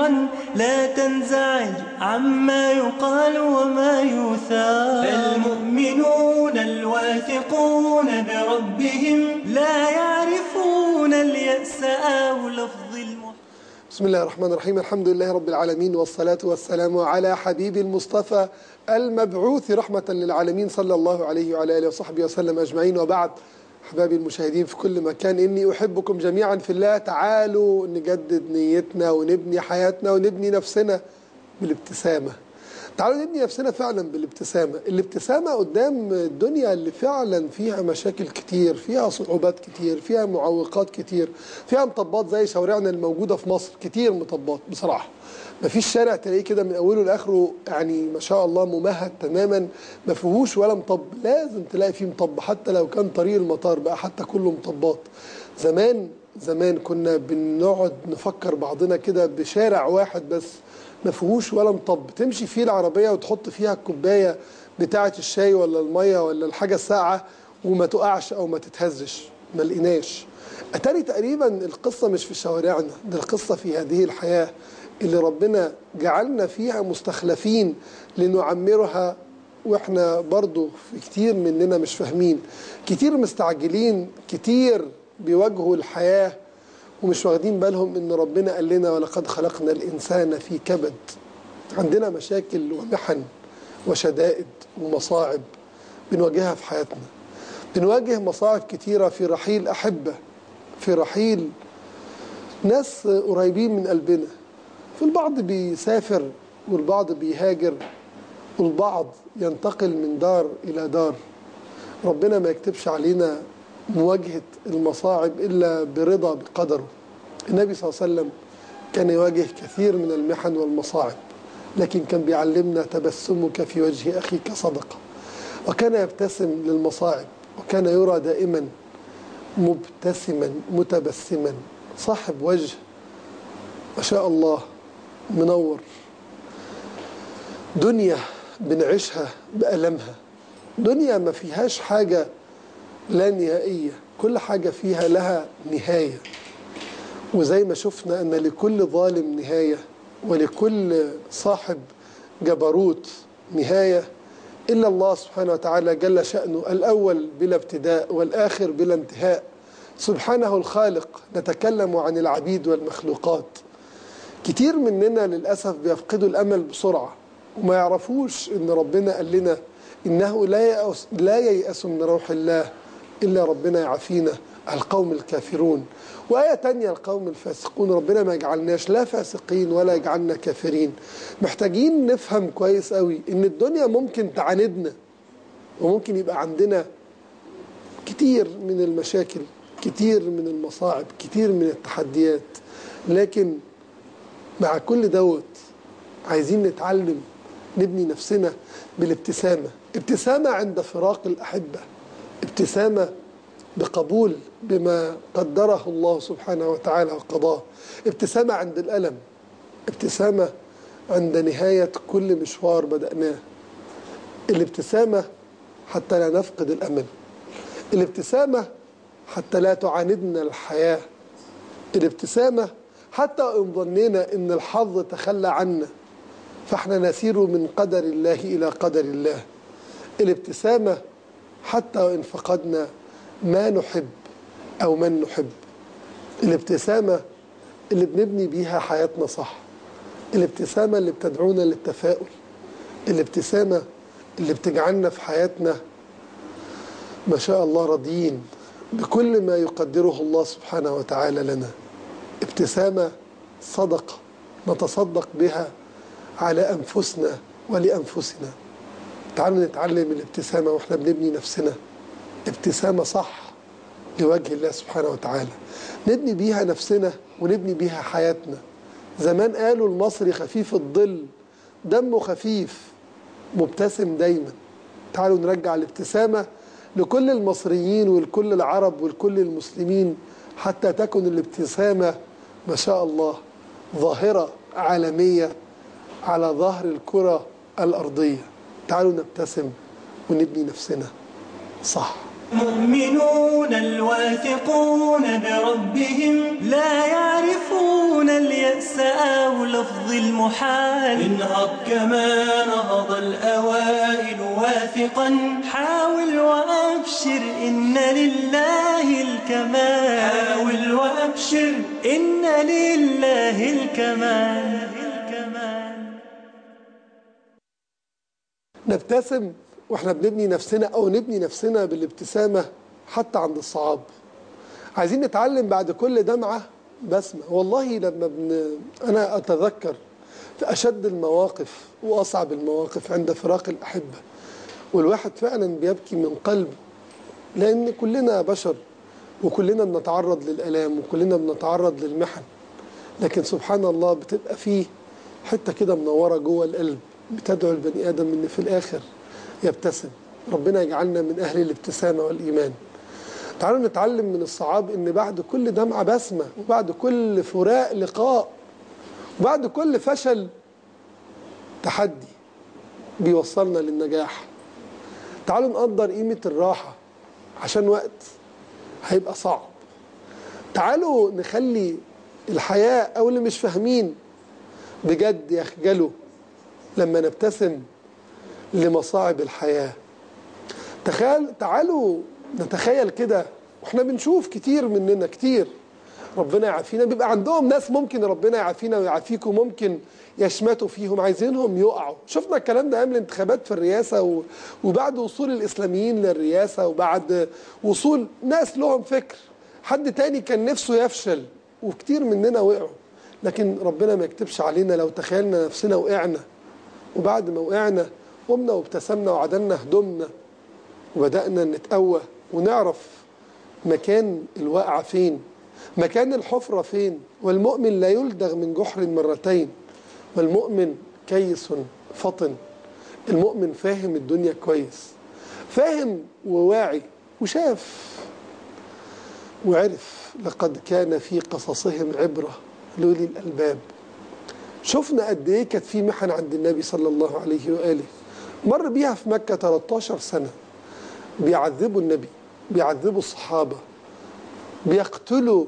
معا لا تنزعج عما يقال وما يثار المؤمنون الواثقون بربهم لا يعرفون اليأس أو لفظ المحب بسم الله الرحمن الرحيم الحمد لله رب العالمين والصلاة والسلام على حبيب المصطفى المبعوث رحمة للعالمين صلى الله عليه وعلى آله وصحبه وسلم أجمعين وبعد أحبابي المشاهدين في كل مكان إني أحبكم جميعا في الله تعالوا نجدد نيتنا ونبني حياتنا ونبني نفسنا بالابتسامة تعالوا نبني نفسنا فعلا بالابتسامة الابتسامة قدام الدنيا اللي فعلا فيها مشاكل كتير فيها صعوبات كتير فيها معوقات كتير فيها مطبات زي شوارعنا الموجودة في مصر كتير مطبات بصراحة مفيش شارع تلاقيه كده من اوله لاخره يعني ما شاء الله ممهد تماما ما فيهوش ولا مطب لازم تلاقي فيه مطب حتى لو كان طريق المطار بقى حتى كله مطبات زمان زمان كنا بنقعد نفكر بعضنا كده بشارع واحد بس ما فيهوش ولا مطب تمشي فيه العربيه وتحط فيها الكوبايه بتاعه الشاي ولا الميه ولا الحاجه الساقعه وما تقعش او ما تتهزش ما لقيناش اتاري تقريبا القصه مش في شوارعنا ده القصه في هذه الحياه اللي ربنا جعلنا فيها مستخلفين لنعمرها واحنا برضو في كتير مننا مش فاهمين كتير مستعجلين كتير بيواجهوا الحياة ومش واخدين بالهم ان ربنا قال لنا ولقد خلقنا الانسان في كبد عندنا مشاكل ومحن وشدائد ومصاعب بنواجهها في حياتنا بنواجه مصاعب كتيرة في رحيل أحبة في رحيل ناس قريبين من قلبنا في البعض بيسافر والبعض بيهاجر والبعض ينتقل من دار إلى دار ربنا ما يكتبش علينا مواجهة المصاعب إلا برضا بقدره النبي صلى الله عليه وسلم كان يواجه كثير من المحن والمصاعب لكن كان بيعلمنا تبسمك في وجه أخيك صدقة وكان يبتسم للمصاعب وكان يرى دائما مبتسما متبسما صاحب وجه ما شاء الله منور دنيا بنعيشها بألمها دنيا ما فيهاش حاجة لا نهائية كل حاجة فيها لها نهاية وزي ما شفنا أن لكل ظالم نهاية ولكل صاحب جبروت نهاية إلا الله سبحانه وتعالى جل شأنه الأول بلا ابتداء والآخر بلا انتهاء سبحانه الخالق نتكلم عن العبيد والمخلوقات كتير مننا للأسف بيفقدوا الأمل بسرعة وما يعرفوش إن ربنا قال لنا إنه لا يأس, لا ييأس من روح الله إلا ربنا يعافينا القوم الكافرون وآية تانية القوم الفاسقون ربنا ما يجعلناش لا فاسقين ولا يجعلنا كافرين محتاجين نفهم كويس قوي إن الدنيا ممكن تعاندنا وممكن يبقى عندنا كتير من المشاكل كتير من المصاعب كتير من التحديات لكن مع كل دوت عايزين نتعلم نبني نفسنا بالابتسامة ابتسامة عند فراق الأحبة ابتسامة بقبول بما قدره الله سبحانه وتعالى وقضاه ابتسامة عند الألم ابتسامة عند نهاية كل مشوار بدأناه الابتسامة حتى لا نفقد الأمل الابتسامة حتى لا تعاندنا الحياة الابتسامة حتى إن ظنينا إن الحظ تخلى عنا فاحنا نسير من قدر الله إلى قدر الله الابتسامة حتى وإن فقدنا ما نحب أو من نحب الابتسامة اللي بنبني بيها حياتنا صح الابتسامة اللي بتدعونا للتفاؤل الابتسامة اللي بتجعلنا في حياتنا ما شاء الله راضيين بكل ما يقدره الله سبحانه وتعالى لنا ابتسامة صدقة نتصدق بها على أنفسنا ولأنفسنا تعالوا نتعلم الابتسامة وإحنا بنبني نفسنا ابتسامة صح لوجه الله سبحانه وتعالى نبني بيها نفسنا ونبني بيها حياتنا زمان قالوا المصري خفيف الظل دمه خفيف مبتسم دايما تعالوا نرجع الابتسامة لكل المصريين ولكل العرب ولكل المسلمين حتى تكن الابتسامة ما شاء الله ظاهرة عالمية على ظهر الكرة الأرضية تعالوا نبتسم ونبني نفسنا صح مؤمنون الواثقون بربهم لا يعرفون اليأس أو لفظ المحال انهض كما نهض الأوائل واثقا حاول وأبشر إن لله الكمال حاول وأبشر إن لله الكمال الكمال نبتسم واحنا بنبني نفسنا او نبني نفسنا بالابتسامه حتى عند الصعاب عايزين نتعلم بعد كل دمعه بسمه والله لما بن... انا اتذكر في اشد المواقف واصعب المواقف عند فراق الاحبه والواحد فعلا بيبكي من قلبه لان كلنا بشر وكلنا بنتعرض للالام وكلنا بنتعرض للمحن لكن سبحان الله بتبقى فيه حته كده منوره جوه القلب بتدعو البني ادم ان في الاخر يبتسم ربنا يجعلنا من اهل الابتسامه والايمان تعالوا نتعلم من الصعاب ان بعد كل دمعه بسمه وبعد كل فراق لقاء وبعد كل فشل تحدي بيوصلنا للنجاح تعالوا نقدر قيمه الراحه عشان وقت هيبقى صعب تعالوا نخلي الحياه او اللي مش فاهمين بجد يخجلوا لما نبتسم لمصاعب الحياة تخيل تعالوا نتخيل كده واحنا بنشوف كتير مننا كتير ربنا يعافينا بيبقى عندهم ناس ممكن ربنا يعافينا ويعافيكم ممكن يشمتوا فيهم عايزينهم يقعوا شفنا الكلام ده ايام الانتخابات في الرئاسه و... وبعد وصول الاسلاميين للرئاسه وبعد وصول ناس لهم فكر حد تاني كان نفسه يفشل وكتير مننا وقعوا لكن ربنا ما يكتبش علينا لو تخيلنا نفسنا وقعنا وبعد ما وقعنا قمنا وابتسمنا وعدلنا هدومنا وبدأنا نتقوى ونعرف مكان الوقعة فين مكان الحفرة فين والمؤمن لا يلدغ من جحر مرتين والمؤمن كيس فطن المؤمن فاهم الدنيا كويس فاهم وواعي وشاف وعرف لقد كان في قصصهم عبرة لأولي الألباب شفنا قد ايه كانت في محن عند النبي صلى الله عليه واله مر بيها في مكه 13 سنه بيعذبوا النبي بيعذبوا الصحابه بيقتلوا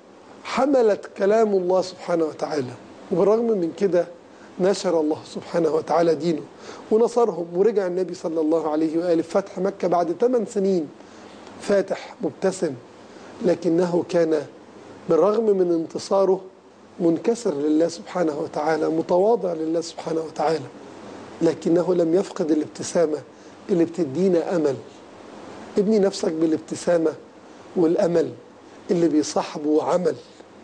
حملة كلام الله سبحانه وتعالى وبالرغم من كده نشر الله سبحانه وتعالى دينه ونصرهم ورجع النبي صلى الله عليه وآله فتح مكة بعد 8 سنين فاتح مبتسم لكنه كان بالرغم من انتصاره منكسر لله سبحانه وتعالى متواضع لله سبحانه وتعالى لكنه لم يفقد الابتسامة اللي بتدينا أمل ابني نفسك بالابتسامة والأمل اللي بيصاحبه عمل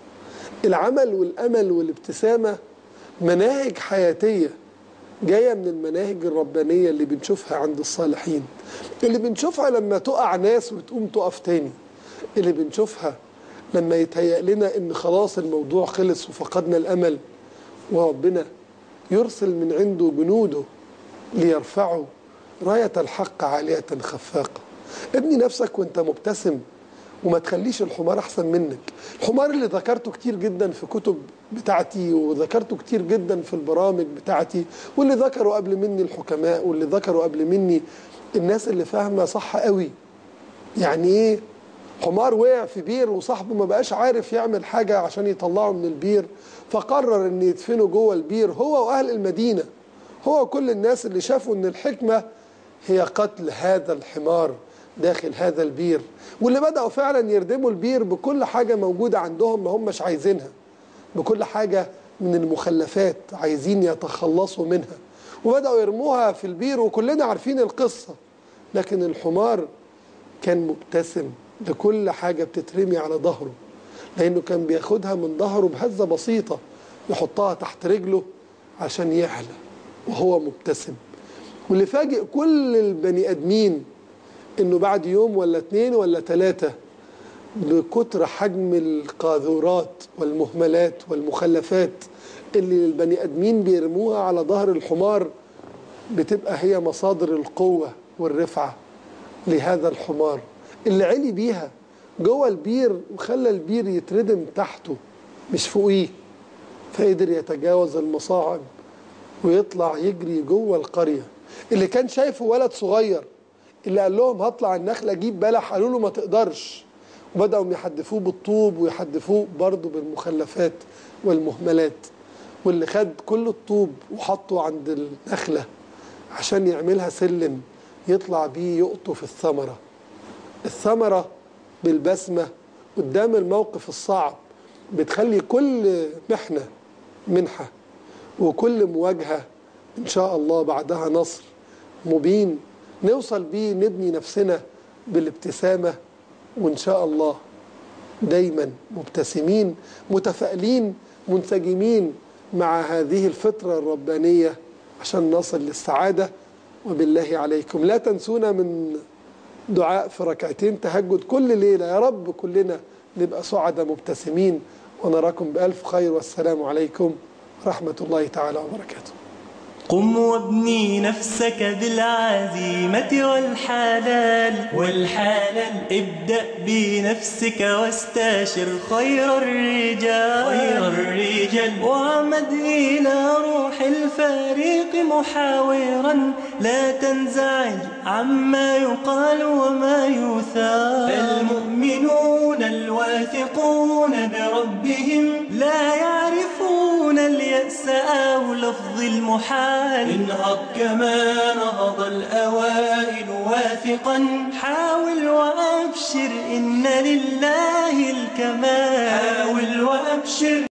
العمل والأمل والابتسامة مناهج حياتية جاية من المناهج الربانية اللي بنشوفها عند الصالحين اللي بنشوفها لما تقع ناس وتقوم تقف تاني اللي بنشوفها لما يتهيأ لنا ان خلاص الموضوع خلص وفقدنا الامل وربنا يرسل من عنده جنوده ليرفعوا راية الحق عالية خفاقة ابني نفسك وانت مبتسم وما تخليش الحمار احسن منك الحمار اللي ذكرته كتير جدا في كتب بتاعتي وذكرته كتير جدا في البرامج بتاعتي واللي ذكروا قبل مني الحكماء واللي ذكروا قبل مني الناس اللي فاهمه صح قوي يعني ايه حمار وقع في بير وصاحبه ما بقاش عارف يعمل حاجة عشان يطلعه من البير فقرر ان يدفنه جوه البير هو واهل المدينة هو كل الناس اللي شافوا ان الحكمة هي قتل هذا الحمار داخل هذا البير واللي بدأوا فعلا يردموا البير بكل حاجة موجودة عندهم ما همش عايزينها بكل حاجة من المخلفات عايزين يتخلصوا منها وبدأوا يرموها في البير وكلنا عارفين القصة لكن الحمار كان مبتسم لكل حاجة بتترمي على ظهره لأنه كان بياخدها من ظهره بهزة بسيطة يحطها تحت رجله عشان يعلى وهو مبتسم واللي فاجئ كل البني آدمين إنه بعد يوم ولا اتنين ولا تلاتة بكتر حجم القاذورات والمهملات والمخلفات اللي البني آدمين بيرموها على ظهر الحمار بتبقى هي مصادر القوة والرفعة لهذا الحمار اللي علي بيها جوه البير وخلى البير يتردم تحته مش فوقيه فقدر يتجاوز المصاعب ويطلع يجري جوه القرية اللي كان شايفه ولد صغير اللي قال لهم هطلع النخله اجيب بلح قالوا له ما تقدرش وبداوا يحدفوه بالطوب ويحدفوه برضه بالمخلفات والمهملات واللي خد كل الطوب وحطه عند النخله عشان يعملها سلم يطلع بيه يقطف الثمره الثمره بالبسمه قدام الموقف الصعب بتخلي كل محنه منحه وكل مواجهه ان شاء الله بعدها نصر مبين نوصل بيه نبني نفسنا بالابتسامه وان شاء الله دايما مبتسمين متفائلين منسجمين مع هذه الفطره الربانيه عشان نصل للسعاده وبالله عليكم لا تنسونا من دعاء في ركعتين تهجد كل ليله يا رب كلنا نبقى سعداء مبتسمين ونراكم بألف خير والسلام عليكم ورحمة الله تعالى وبركاته قم وابني نفسك بالعزيمة والحلال والحلال ابدأ بنفسك واستشر خير الرجال خير الرجال وعمد إلى روح الفريق محاورا لا تنزعج عما يقال وما يثار المؤمنون الواثقون بربهم لا يعرفون اليأس أو لفظ المحال انهض كما نهض الأوائل واثقا حاول وأبشر إن لله الكمال حاول وأبشر